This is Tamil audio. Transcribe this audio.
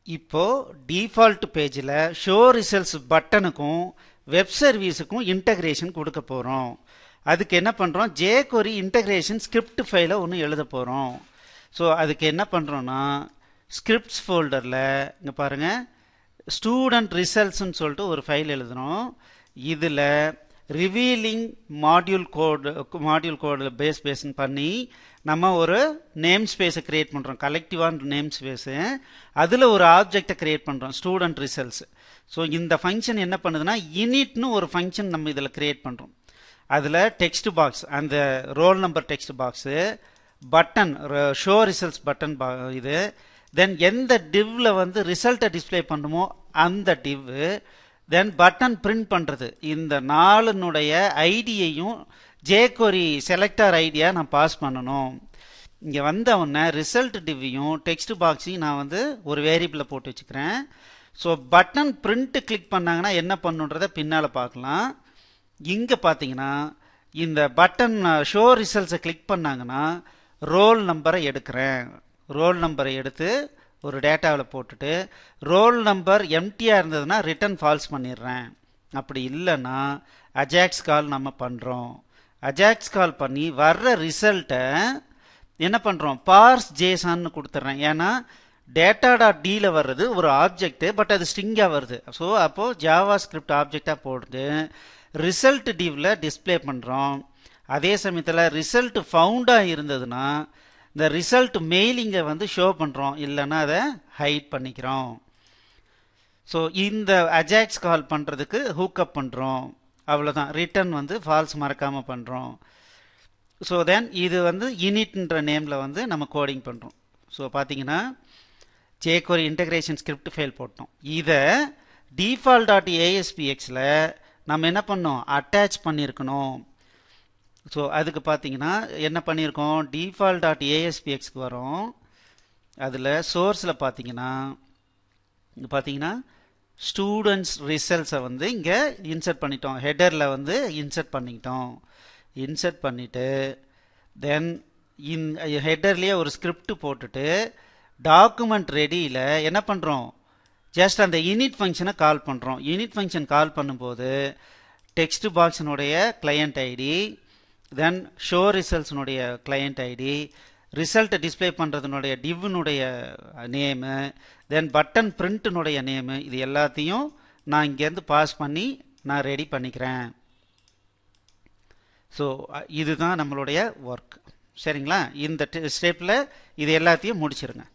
இப்போ டிஃபால்ட் பேஜில் ஷோ ரிசல்ட்ஸ் பட்டனுக்கும் வெப் சர்வீஸுக்கும் இன்டகிரேஷன் கொடுக்க போகிறோம் அதுக்கு என்ன பண்ணுறோம் ஜேகொரி இன்டகிரேஷன் ஸ்கிரிப்ட் ஃபைலை ஒன்று எழுத போகிறோம் ஸோ அதுக்கு என்ன பண்ணுறோன்னா ஸ்கிரிப்ட்ஸ் ஃபோல்டரில் இங்கே பாருங்கள் ஸ்டூடெண்ட் ரிசல்ட்ஸ்னு சொல்லிட்டு ஒரு ஃபைல் எழுதுகிறோம் இதில் revealing module code module code base பேஸ்ன்னு பண்ணி நம்ம ஒரு நேம் ஸ்பேஸை கிரியேட் பண்ணுறோம் கலெக்டிவான நேம் ஸ்பேஸு அதில் ஒரு ஆப்ஜெக்டை கிரியேட் பண்ணுறோம் ஸ்டூடெண்ட் ரிசல்ட்ஸ் ஸோ இந்த ஃபங்க்ஷன் என்ன பண்ணுதுன்னா இனிட்னு ஒரு ஃபங்க்ஷன் நம்ம இதில் கிரியேட் பண்ணுறோம் அதில் டெக்ஸ்ட் பாக்ஸ் அந்த roll number text box button show results button இது தென் எந்த டிவ்ல வந்து ரிசல்ட்டை டிஸ்பிளே பண்ணுமோ அந்த டிவ் தென் பட்டன் பிரிண்ட் பண்ணுறது இந்த நாலுனுடைய ஐடியையும் ஜேகொரி செலக்டர் ஐடியா நான் பாஸ் பண்ணணும் இங்கே வந்த உடனே ரிசல்ட் டிவ்வையும் டெக்ஸ்ட் பாக்ஸையும் நான் வந்து ஒரு வேரியபிளில் போட்டு வச்சுக்கிறேன் ஸோ பட்டன் பிரிண்ட் கிளிக் பண்ணாங்கன்னா என்ன பண்ணுன்றதை பின்னால் பார்க்கலாம் இங்கே பார்த்தீங்கன்னா இந்த பட்டன் ஷோ ரிசல்ட்ஸை கிளிக் பண்ணாங்கன்னா ரோல் நம்பரை எடுக்கிறேன் ரோல் நம்பரை எடுத்து ஒரு டேட்டாவில் போட்டுட்டு ரோல் நம்பர் எம்டியாக இருந்ததுன்னா ரிட்டன் ஃபால்ஸ் பண்ணிடுறேன் அப்படி இல்லைன்னா அஜாக்ஸ் கால் நம்ம பண்ணுறோம் அஜாக்ஸ் கால் பண்ணி வர்ற ரிசல்ட்டை என்ன பண்ணுறோம் பார்ஸ் ஜேசான்னு கொடுத்துட்றேன் ஏன்னா டேட்டா டாட் டியில் வர்றது ஒரு ஆப்ஜெக்ட் பட் அது ஸ்ட்ரிங்காக வருது ஸோ அப்போது ஜாவா ஸ்கிரிப்ட் ஆப்ஜெக்டாக போட்டு ரிசல்ட் டிவ்ல டிஸ்பிளே பண்ணுறோம் அதே சமயத்தில் ரிசல்ட் ஃபவுண்டாக இருந்ததுன்னா இந்த ரிசல்ட் மெயிலிங்கை வந்து ஷோ பண்ணுறோம் இல்லைன்னா அதை ஹைட் பண்ணிக்கிறோம் ஸோ இந்த அஜாக்ஸ் கால் பண்ணுறதுக்கு ஹூக்கப் பண்ணுறோம் அவ்வளோதான் ரிட்டர்ன் வந்து ஃபால்ஸ் மறக்காமல் பண்ணுறோம் ஸோ தென் இது வந்து இனிட்ன்ற நேமில் வந்து நம்ம கோடிங் பண்ணுறோம் ஸோ பார்த்தீங்கன்னா ஜேகோரி இன்டகிரேஷன் ஸ்கிரிப்ட் ஃபைல் போட்டோம் இதை டிஃபால்ட் டாட் ஏஎஸ்பிஎக்ஸில் நம்ம என்ன பண்ணோம் அட்டாச் பண்ணியிருக்கணும் ஸோ அதுக்கு பார்த்தீங்கன்னா என்ன பண்ணியிருக்கோம் டிஃபால்ட் டாட் ஏஎஸ்பிஎக்ஸ்க்கு வரும் அதில் சோர்ஸில் பார்த்தீங்கன்னா இங்கே பார்த்தீங்கன்னா ஸ்டூடெண்ட்ஸ் ரிசல்ட்ஸை வந்து இங்கே இன்சர்ட் பண்ணிட்டோம் ஹெடரில் வந்து இன்சர்ட் பண்ணிக்கிட்டோம் இன்சர்ட் பண்ணிவிட்டு தென் இன் ஹெடர்லேயே ஒரு ஸ்கிரிப்ட் போட்டுட்டு டாக்குமெண்ட் ரெடியில் என்ன பண்ணுறோம் ஜஸ்ட் அந்த யூனிட் ஃபங்க்ஷனை கால் பண்ணுறோம் யூனிட் ஃபங்க்ஷன் கால் பண்ணும்போது டெக்ஸ்ட் பாக்ஸினுடைய கிளையண்ட் ஐடி தென் ஷோ ரிசல்ட்ஸினுடைய கிளையண்ட் ஐடி ரிசல்ட்டை டிஸ்பிளே பண்ணுறதுனுடைய டிவ்னுடைய நேமு தென் பட்டன் பிரிண்ட்டினுடைய நேமு இது எல்லாத்தையும் நான் இங்கேருந்து பாஸ் பண்ணி நான் ரெடி பண்ணிக்கிறேன் ஸோ இதுதான் நம்மளுடைய ஒர்க் சரிங்களா இந்த ஸ்டெப்பில் இது எல்லாத்தையும் முடிச்சிருங்க